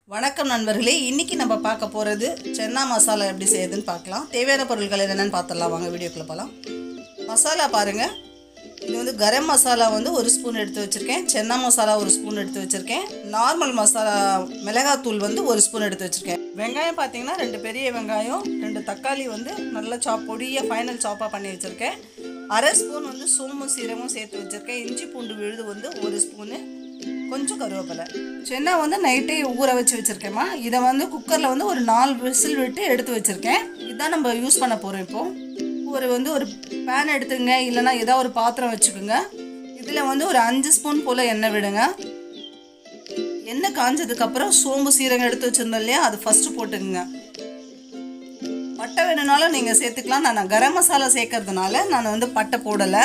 வணக்கம் நண்பர்களே இன்னைக்கு நம்ம பார்க்க போகிறது சென்னா மசாலா எப்படி செய்யுதுன்னு பார்க்கலாம் தேவையான பொருட்கள் என்னென்னு பார்த்துடலாம் வாங்க வீடியோக்குள்ள போகலாம் மசாலா பாருங்கள் இது வந்து கரம் மசாலா வந்து ஒரு ஸ்பூன் எடுத்து வச்சுருக்கேன் சென்னா மசாலா ஒரு ஸ்பூன் எடுத்து வச்சுருக்கேன் நார்மல் மசாலா மிளகாத்தூள் வந்து ஒரு ஸ்பூன் எடுத்து வச்சுருக்கேன் வெங்காயம் பார்த்தீங்கன்னா ரெண்டு பெரிய வெங்காயம் ரெண்டு தக்காளி வந்து நல்லா சாப் பொடியாக ஃபைனல் சாப்பாக பண்ணி வச்சுருக்கேன் அரை ஸ்பூன் வந்து சோம்பு சீரகமும் சேர்த்து வச்சுருக்கேன் இஞ்சி பூண்டு விழுது வந்து ஒரு ஸ்பூனு கொஞ்சம் கருவேப்பிலை சென்னா வந்து நைட்டே ஊற வச்சு வச்சுருக்கேம்மா இதை வந்து குக்கரில் வந்து ஒரு நாலு விசில் விட்டு எடுத்து வச்சுருக்கேன் இதான் நம்ம யூஸ் பண்ண போகிறோம் இப்போது ஒரு வந்து ஒரு பேன் எடுத்துங்க இல்லைன்னா ஏதாவது ஒரு பாத்திரம் வச்சுக்கோங்க இதில் வந்து ஒரு அஞ்சு ஸ்பூன் போல் எண்ணெய் விடுங்க எண்ணெய் காஞ்சதுக்கப்புறம் சோம்பு சீரகம் எடுத்து வச்சுருந்தோம் இல்லையா அது ஃபஸ்ட்டு போட்டுக்குங்க பட்டை வேணும்னாலும் நீங்கள் சேர்த்துக்கலாம் நான் கரம் மசாலா சேர்க்கறதுனால நான் வந்து பட்டை போடலை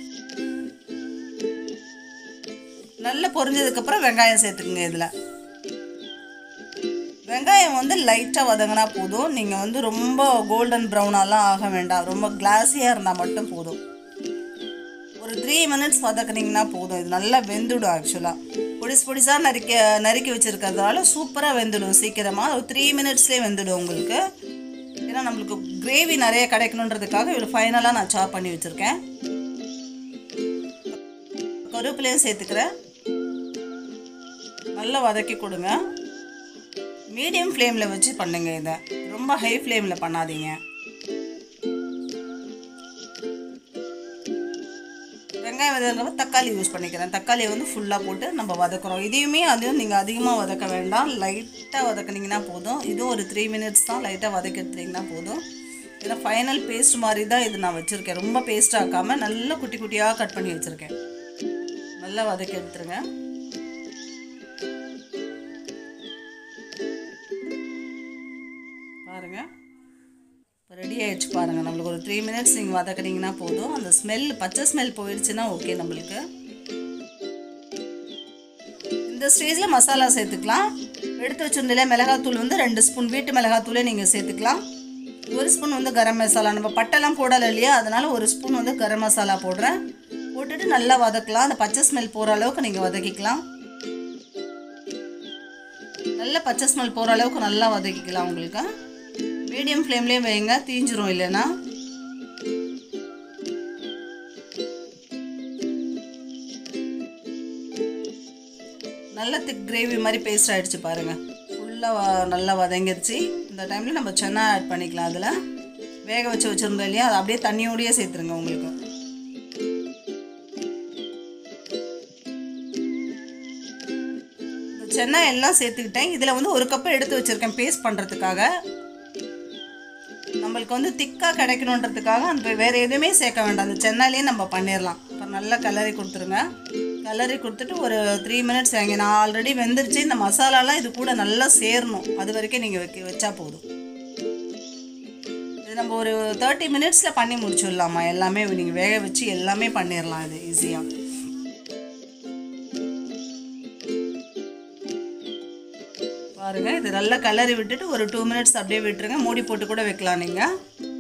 நல்லா பொரிஞ்சதுக்கப்புறம் வெங்காயம் சேர்த்துக்குங்க இதில் வெங்காயம் வந்து லைட்டாக வதங்கினா போதும் நீங்கள் வந்து ரொம்ப கோல்டன் ப்ரௌனாலாம் ஆக வேண்டாம் ரொம்ப கிளாஸியாக இருந்தால் மட்டும் போதும் ஒரு த்ரீ மினிட்ஸ் வதக்குனீங்கன்னா போதும் இது நல்லா வெந்துடும் ஆக்சுவலாக பொடிசு பொடிசாக நறுக்க நறுக்கி வச்சுருக்கிறதுனால சூப்பராக வெந்துடும் சீக்கிரமாக ஒரு த்ரீ மினிட்ஸ்லேயே வெந்துடும் உங்களுக்கு ஏன்னா நம்மளுக்கு கிரேவி நிறைய கிடைக்கணுன்றதுக்காக இவ்வளோ ஃபைனலாக நான் சாப் பண்ணி வச்சுருக்கேன் கருவேப்பிலையும் சேர்த்துக்கிறேன் நல்லா வதக்கி கொடுங்க மீடியம் ஃப்ளேமில் வச்சு பண்ணுங்க இதை ரொம்ப ஹை ஃப்ளேமில் பண்ணாதீங்க வெங்காயம் வதக்கிறப்ப தக்காளி யூஸ் பண்ணிக்கிறேன் தக்காளியை வந்து ஃபுல்லாக போட்டு நம்ம வதக்குறோம் இதையுமே அதையும் நீங்கள் அதிகமாக வதக்க வேண்டாம் லைட்டாக வதக்குனீங்கன்னா போதும் இதுவும் ஒரு த்ரீ மினிட்ஸ் தான் லைட்டாக வதக்கி எடுத்துட்டிங்கன்னா போதும் ஏன்னா ஃபைனல் பேஸ்ட் மாதிரி தான் இது நான் வச்சுருக்கேன் ரொம்ப பேஸ்ட் ஆக்காமல் நல்லா குட்டி குட்டியாக கட் பண்ணி வச்சுருக்கேன் நல்லா வதக்கி எடுத்துருங்க பாருங்க இப்போ ரெடி ஆயிடுச்சு பாருங்கள் நம்மளுக்கு ஒரு த்ரீ மினிட்ஸ் நீங்கள் வதக்குனீங்கன்னா போதும் அந்த ஸ்மெல் பச்சை ஸ்மெல் போயிடுச்சுன்னா ஓகே நம்மளுக்கு இந்த ஸ்டேஜில் மசாலா சேர்த்துக்கலாம் எடுத்து வச்சிருந்தில மிளகாத்தூள் வந்து ரெண்டு ஸ்பூன் வீட்டு மிளகாத்தூளே நீங்கள் சேர்த்துக்கலாம் ஒரு ஸ்பூன் வந்து கரம் மசாலா நம்ம பட்டெல்லாம் போடலை இல்லையா அதனால ஒரு ஸ்பூன் வந்து கரம் மசாலா போடுறேன் போட்டுட்டு நல்லா வதக்கலாம் அந்த பச்சை ஸ்மெல் போகிற அளவுக்கு நீங்கள் வதக்கிக்கலாம் நல்ல பச்சை ஸ்மெல் போகிற அளவுக்கு நல்லா வதக்கிக்கலாம் உங்களுக்கு மீடியம் ஃப்ளேம்லேயே வைங்க தீஞ்சிரும் இல்லைன்னா நல்ல திக் கிரேவி மாதிரி பேஸ்ட் ஆகிடுச்சு பாருங்கள் ஃபுல்லாக நல்லா வதங்கிருச்சு இந்த டைமில் நம்ம சென்னா ஆட் பண்ணிக்கலாம் அதில் வேக வச்சு வச்சுருந்தோம் இல்லையா அதை அப்படியே தண்ணியோடையே சேர்த்துருங்க உங்களுக்கு சென்னா எல்லாம் சேர்த்துக்கிட்டேன் இதில் வந்து ஒரு கப்பு எடுத்து வச்சுருக்கேன் பேஸ்ட் பண்ணுறதுக்காக நம்மளுக்கு வந்து திக்காக கிடைக்கணுன்றதுக்காக அந்த வேறு எதுவுமே சேர்க்க வேண்டாம் அந்த சென்னாலேயே நம்ம பண்ணிடலாம் இப்போ நல்லா கலரி கொடுத்துருங்க கலரி கொடுத்துட்டு ஒரு த்ரீ மினிட்ஸ் வைங்க நான் ஆல்ரெடி வெந்துருச்சு இந்த மசாலாலாம் இது கூட நல்லா சேரணும் அது வரைக்கும் நீங்கள் வைக்க வச்சா போதும் இது நம்ம ஒரு தேர்ட்டி மினிட்ஸில் பண்ணி முடிச்சிடலாமா எல்லாமே நீங்கள் வேக வச்சு எல்லாமே பண்ணிடலாம் இது ஈஸியாக பாருங்க இது நல்லா கலரி விட்டுட்டு ஒரு டூ மினிட்ஸ் அப்படியே விட்டுருங்க மூடி போட்டு கூட வைக்கலாம் நீங்கள்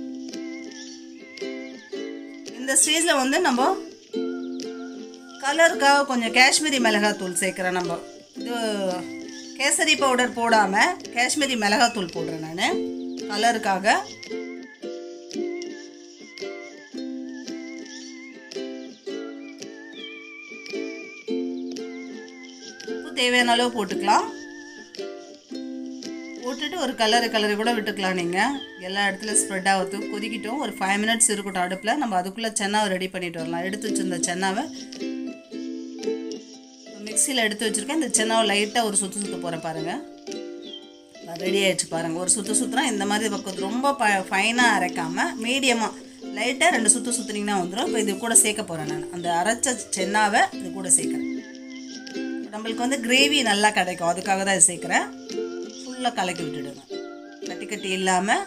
இந்த ஸ்டேஜில் வந்து நம்ம கலருக்காக கொஞ்சம் காஷ்மீரி மிளகாத்தூள் சேர்க்குறேன் நம்ம இது கேசரி பவுடர் போடாமல் காஷ்மீரி மிளகாத்தூள் போடுறேன் நான் கலருக்காக உப்பு தேவையான அளவு போட்டுக்கலாம் போட்டுட்டு ஒரு கலரு கலரு கூட விட்டுக்கலாம் நீங்கள் எல்லா இடத்துல ஸ்ப்ரெட் ஆகுது கொதிக்கிட்டோம் ஒரு ஃபைவ் மினிட்ஸ் இருக்கட்டும் அடுப்பில் நம்ம அதுக்குள்ளே சென்னாவை ரெடி பண்ணிட்டு வரலாம் எடுத்து வச்சுருந்த சென்னாவை மிக்சியில் எடுத்து வச்சுருக்கேன் இந்த சென்னாவை லைட்டாக ஒரு சுற்று சுற்ற போகிறேன் பாருங்கள் ரெடி ஆகிடுச்சு பாருங்கள் ஒரு சுற்று சுற்றுனா இந்த மாதிரி பக்கம் ரொம்ப ப ஃபைனாக அரைக்காமல் மீடியமாக லைட்டாக ரெண்டு சுற்று சுற்றுனீங்கன்னா வந்துடும் இப்போ இது கூட சேர்க்க போகிறேன் நான் அந்த அரைச்ச சென்னாவை இது கூட சேர்க்குறேன் நம்மளுக்கு வந்து கிரேவி நல்லா கிடைக்கும் அதுக்காக தான் இது சேர்க்குறேன் ஃபுல்லாக கலக்கி விட்டுடுங்க கட்டி கட்டி இல்லாமல்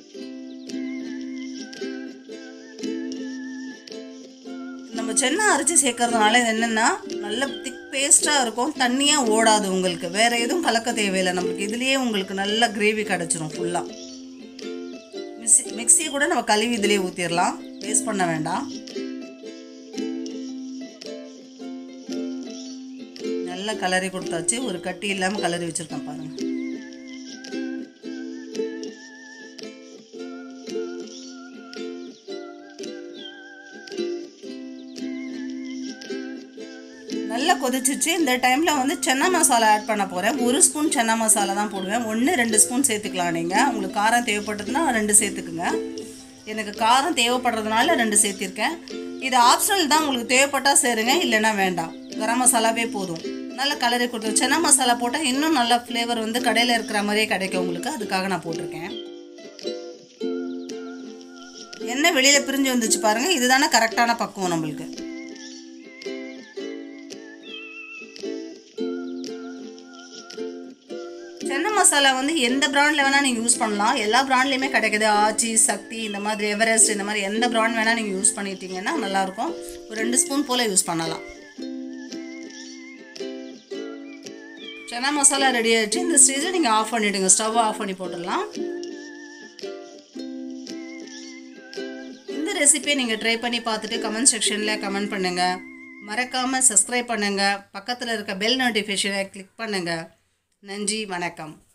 நம்ம சென்னை அரைச்சி சேர்க்கறதுனால இது என்னென்னா நல்ல திக் பேஸ்ட்டாக இருக்கும் தண்ணியாக ஓடாது உங்களுக்கு வேறு எதுவும் கலக்க தேவையில்லை நம்மளுக்கு இதுலேயே உங்களுக்கு நல்ல கிரேவி கிடச்சிரும் ஃபுல்லாக மிக்சி மிக்ஸி கூட நம்ம கழுவி இதுலேயே ஊற்றிடலாம் வேஸ்ட் பண்ண வேண்டாம் நல்லா கலரி கொடுத்தாச்சு ஒரு கட்டி இல்லாமல் கலரி வச்சுருக்கேன் பாருங்கள் கொதிச்சிச்சு இந்த டைமில் வந்து சென்னா மசாலா ஆட் பண்ண போகிறேன் ஒரு ஸ்பூன் சென்னா மசாலா தான் போடுவேன் ஒன்று ரெண்டு ஸ்பூன் சேர்த்துக்கலாம் நீங்கள் உங்களுக்கு காரம் தேவைப்பட்டதுன்னா ரெண்டு சேர்த்துக்குங்க எனக்கு காரம் தேவைப்படுறதுனால ரெண்டு சேர்த்திருக்கேன் இது ஆப்ஷனல் தான் உங்களுக்கு தேவைப்பட்டால் சேருங்க இல்லைன்னா வேண்டாம் கரம் மசாலாவே போதும் நல்ல கலரை கொடுத்து சென்னா மசாலா போட்டால் இன்னும் நல்ல ஃப்ளேவர் வந்து கடையில் இருக்கிற மாதிரியே கிடைக்கும் உங்களுக்கு அதுக்காக நான் போட்டிருக்கேன் எண்ணெய் வெளியில் பிரிஞ்சு வந்துச்சு பாருங்கள் இதுதானே கரெக்டான பக்குவம் நம்மளுக்கு சென்னை மசாலா வந்து எந்த பிராண்டில் வேணால் நீங்கள் யூஸ் பண்ணலாம் எல்லா பிராண்ட்லேயுமே கிடைக்குது ஆச்சி சக்தி இந்த மாதிரி எவரெஸ்ட் இந்த மாதிரி எந்த பிராண்ட் வேணால் நீங்கள் யூஸ் பண்ணிட்டீங்கன்னா நல்லாயிருக்கும் ஒரு ரெண்டு ஸ்பூன் போல் யூஸ் பண்ணலாம் சென்னா மசாலா ரெடி ஆயிடுச்சு இந்த ஸ்டேஜில் நீங்கள் ஆஃப் பண்ணிவிடுங்க ஸ்டவ் ஆஃப் பண்ணி போட்டுடலாம் இந்த ரெசிபியை நீங்கள் ட்ரை பண்ணி பார்த்துட்டு கமெண்ட் செக்ஷனில் கமெண்ட் பண்ணுங்கள் மறக்காமல் சப்ஸ்கிரைப் பண்ணுங்கள் பக்கத்தில் இருக்க பெல் நோட்டிஃபிகேஷனை கிளிக் பண்ணுங்கள் நன்றி வணக்கம்